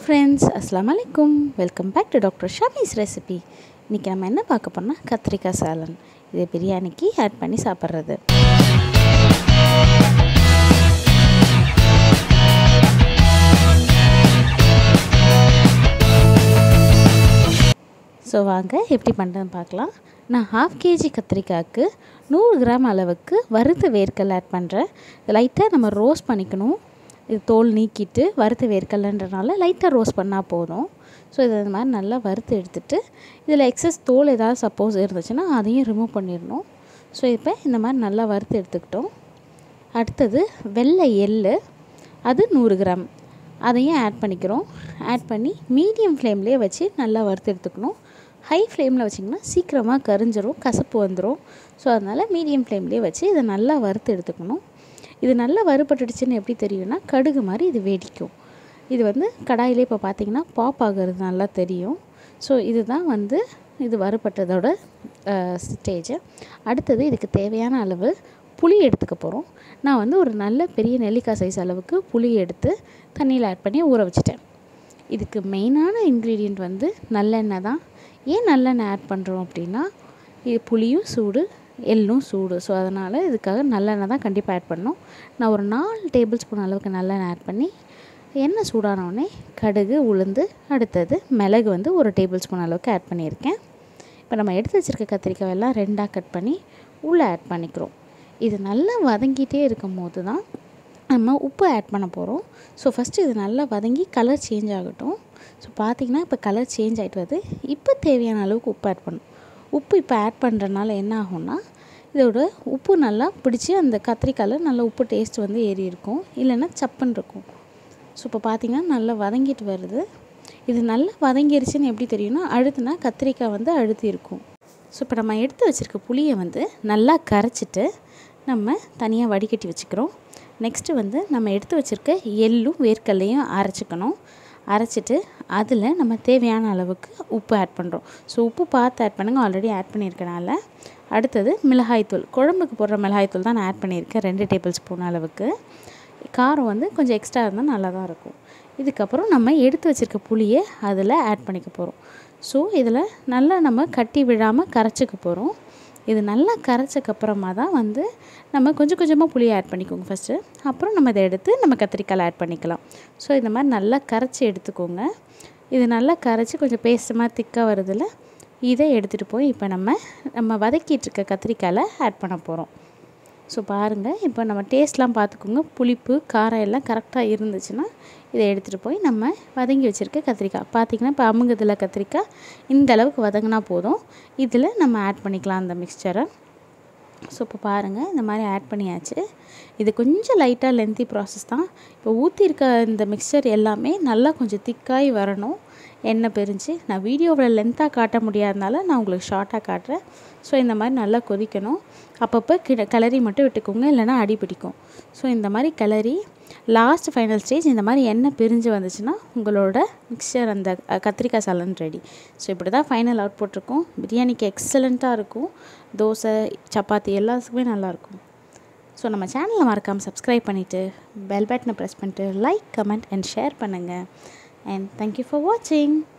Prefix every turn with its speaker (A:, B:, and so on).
A: friends அஸ்லாம் அலைக்கும் welcome back to doctor Shamee's recipe இன்றைக்கி நம்ம என்ன பார்க்க போனால் கத்திரிக்காய் சாலன் இது பிரியாணிக்கு ஆட் பண்ணி சாப்பிட்றது ஸோ வாங்க எப்படி பண்ணுறதுன்னு பார்க்கலாம் நான் ஹாஃப் கேஜி கத்திரிக்காய்க்கு நூறு கிராம் அளவுக்கு வறுத்த வேர்க்கல் ஆட் பண்ணுறேன் லைட்டாக நம்ம ரோஸ்ட் பண்ணிக்கணும் இது தோல் நீக்கிட்டு வறுத்த வேர்க்கல்லன்றனால லைட்டாக ரோஸ்ட் பண்ணால் போதும் ஸோ இதை இந்த மாதிரி நல்லா வறுத்து எடுத்துகிட்டு இதில் எக்ஸஸ் தோல் ஏதாவது சப்போஸ் இருந்துச்சுன்னா அதையும் ரிமூவ் பண்ணிடணும் ஸோ இப்போ இந்த மாதிரி நல்லா வறுத்து எடுத்துக்கிட்டோம் அடுத்தது வெள்ளை எள்ளு அது நூறு கிராம் அதையும் ஆட் பண்ணிக்கிறோம் ஆட் பண்ணி மீடியம் ஃப்ளேம்லேயே வச்சு நல்லா வறுத்து எடுத்துக்கணும் ஹை ஃப்ளேமில் வச்சிங்கன்னா சீக்கிரமாக கரிஞ்சிரும் கசப்பு வந்துடும் ஸோ அதனால் மீடியம் ஃப்ளேம்லேயே வச்சு இதை நல்லா வறுத்து எடுத்துக்கணும் இது நல்லா வறுபட்டுடுச்சுன்னு எப்படி தெரியும்னா கடுகு மாதிரி இது வெடிக்கும் இது வந்து கடாயிலே இப்போ பார்த்தீங்கன்னா பாப் ஆகிறது நல்லா தெரியும் ஸோ இதுதான் வந்து இது வறுபட்டதோட ஸ்டேஜ் அடுத்தது இதுக்கு தேவையான அளவு புளி எடுத்துக்க போகிறோம் நான் வந்து ஒரு நல்ல பெரிய நெல்லிக்காய் சைஸ் அளவுக்கு புளி எடுத்து தண்ணியில் ஆட் பண்ணி ஊற வச்சுட்டேன் இதுக்கு மெயினான இன்க்ரீடியண்ட் வந்து நல்லெண்ணெய் தான் ஏன் நல்லெண்ணெய் ஆட் பண்ணுறோம் அப்படின்னா இது புளியும் சூடு எள்ளும் சூடு ஸோ அதனால் இதுக்காக நல்லெண்ணெய் தான் கண்டிப்பாக ஆட் பண்ணோம் நான் ஒரு நாலு டேபிள் ஸ்பூன் அளவுக்கு நல்லெண்ணெய் ஆட் பண்ணி எண்ணெய் சூடானவுடனே கடுகு உளுந்து அடுத்தது மிளகு வந்து ஒரு டேபிள் ஸ்பூன் அளவுக்கு ஆட் பண்ணியிருக்கேன் இப்போ நம்ம எடுத்து வச்சுருக்க கத்திரிக்காய் எல்லாம் ரெண்டாக கட் பண்ணி உள்ளே ஆட் பண்ணிக்கிறோம் இது நல்லா வதங்கிட்டே இருக்கும் போது தான் நம்ம உப்பு ஆட் பண்ண போகிறோம் ஸோ ஃபஸ்ட்டு இது நல்லா வதங்கி கலர் சேஞ்ச் ஆகட்டும் ஸோ பார்த்திங்கன்னா இப்போ கலர் சேஞ்ச் ஆகிட்டு வருது இப்போ தேவையான அளவுக்கு உப்பு ஆட் பண்ணணும் உப்பு இப்போ ஆட் பண்ணுறதுனால என்ன ஆகும்னா இதோட உப்பு நல்லா பிடிச்சி அந்த கத்திரிக்காயில் நல்லா உப்பு டேஸ்ட் வந்து ஏறி இருக்கும் இல்லைன்னா சப்புன்னு இருக்கும் ஸோ இப்போ பார்த்திங்கன்னா நல்லா வதங்கிட்டு வருது இது நல்லா வதங்கிருச்சுன்னு எப்படி தெரியும்னா அழுத்துனா கத்திரிக்காய் வந்து அழுத்தி இருக்கும் ஸோ இப்போ நம்ம எடுத்து வச்சுருக்க புளியை வந்து நல்லா கரைச்சிட்டு நம்ம தனியாக வடிகட்டி வச்சுக்கிறோம் நெக்ஸ்ட்டு வந்து நம்ம எடுத்து வச்சுருக்க எள்ளும் வேர்க்கல்லையும் அரைச்சிக்கணும் அரைச்சிட்டு அதில் நம்ம தேவையான அளவுக்கு உப்பு ஆட் பண்ணுறோம் ஸோ உப்பு பார்த்து ஆட் பண்ணுங்கள் ஆல்ரெடி ஆட் பண்ணியிருக்கனால அடுத்தது மிளகாய்த்தூள் குழம்புக்கு போடுற மிளகாய்த்தூள் தான் நான் ஆட் பண்ணியிருக்கேன் ரெண்டு டேபிள் ஸ்பூன் அளவுக்கு காரம் வந்து கொஞ்சம் எக்ஸ்ட்ரா இருந்தால் நல்லா தான் இருக்கும் இதுக்கப்புறம் நம்ம எடுத்து வச்சுருக்க புளியை அதில் ஆட் பண்ணிக்க போகிறோம் ஸோ இதில் நல்லா நம்ம கட்டி விழாமல் கரைச்சிக்க போகிறோம் இது நல்லா கரைச்சக்கப்புறமா தான் வந்து நம்ம கொஞ்சம் கொஞ்சமாக புளியை ஆட் பண்ணிக்கோங்க ஃபஸ்ட்டு அப்புறம் நம்ம இதை எடுத்து நம்ம கத்திரிக்காயில் ஆட் பண்ணிக்கலாம் ஸோ இந்த மாதிரி நல்லா கரைச்சி எடுத்துக்கோங்க இது நல்லா கரைச்சி கொஞ்சம் பேஸ்ட் மாதிரி திக்காக வருதில்ல இதை எடுத்துகிட்டு போய் இப்போ நம்ம நம்ம வதக்கிட்டு இருக்க கத்திரிக்காயில் ஆட் பண்ண போகிறோம் ஸோ பாருங்கள் இப்போ நம்ம டேஸ்ட்லாம் பார்த்துக்கோங்க புளிப்பு காரம் எல்லாம் கரெக்டாக இருந்துச்சுன்னா இதை எடுத்துகிட்டு போய் நம்ம வதங்கி வச்சுருக்க கத்திரிக்காய் பார்த்திங்கன்னா இப்போ அமுங்குதில் கத்திரிக்காய் இந்த அளவுக்கு வதங்கினா போதும் இதில் நம்ம ஆட் பண்ணிக்கலாம் அந்த மிக்சரை ஸோ இப்போ பாருங்கள் இந்த மாதிரி ஆட் பண்ணியாச்சு இது கொஞ்சம் லைட்டாக லென்த்தி ப்ராசஸ் தான் இப்போ ஊற்றிருக்க இந்த மிக்சர் எல்லாமே நல்லா கொஞ்சம் திக்காகி வரணும் எண்ணெய் பிரிஞ்சு நான் வீடியோவில் லென்த்தாக காட்ட முடியாதனால நான் உங்களுக்கு ஷார்ட்டாக காட்டுறேன் ஸோ இந்த மாதிரி நல்லா கொதிக்கணும் அப்பப்போ கிட கிளறி மட்டும் விட்டுக்கோங்க இல்லைனா அடி பிடிக்கும் ஸோ இந்த மாதிரி கிளறி லாஸ்ட் ஃபைனல் ஸ்டேஜ் இந்த மாதிரி எண்ணெய் பிரிஞ்சு வந்துச்சுன்னா உங்களோட மிக்சர் அந்த கத்திரிக்காய் சாலன் ரெடி ஸோ இப்படி தான் ஃபைனல் அவுட் போட்டிருக்கோம் பிரியாணிக்கு எக்ஸலண்ட்டாக இருக்கும் தோசை சப்பாத்தி எல்லாத்துக்குமே நல்லாயிருக்கும் ஸோ நம்ம சேனலை மறக்காமல் சப்ஸ்கிரைப் பண்ணிவிட்டு பெல் பட்டனை ப்ரெஸ் பண்ணிட்டு லைக் கமெண்ட் அண்ட் ஷேர் பண்ணுங்கள் and thank you for watching